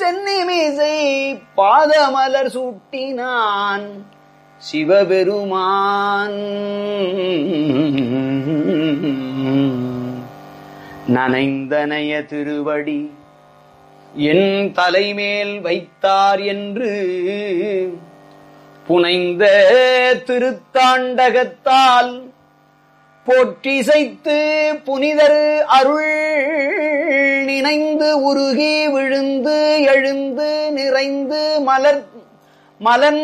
சென்னிமிசை பாதமலர் சூட்டினான் சிவபெருமான் நனைந்தனைய திருவடி என் தலைமேல் வைத்தார் என்று புனைந்த திருத்தாண்டகத்தால் போற்றிசைத்து புனிதர் அருள் நினைந்து உருகி விழுந்து எழுந்து நிறைந்து மலர் மலன்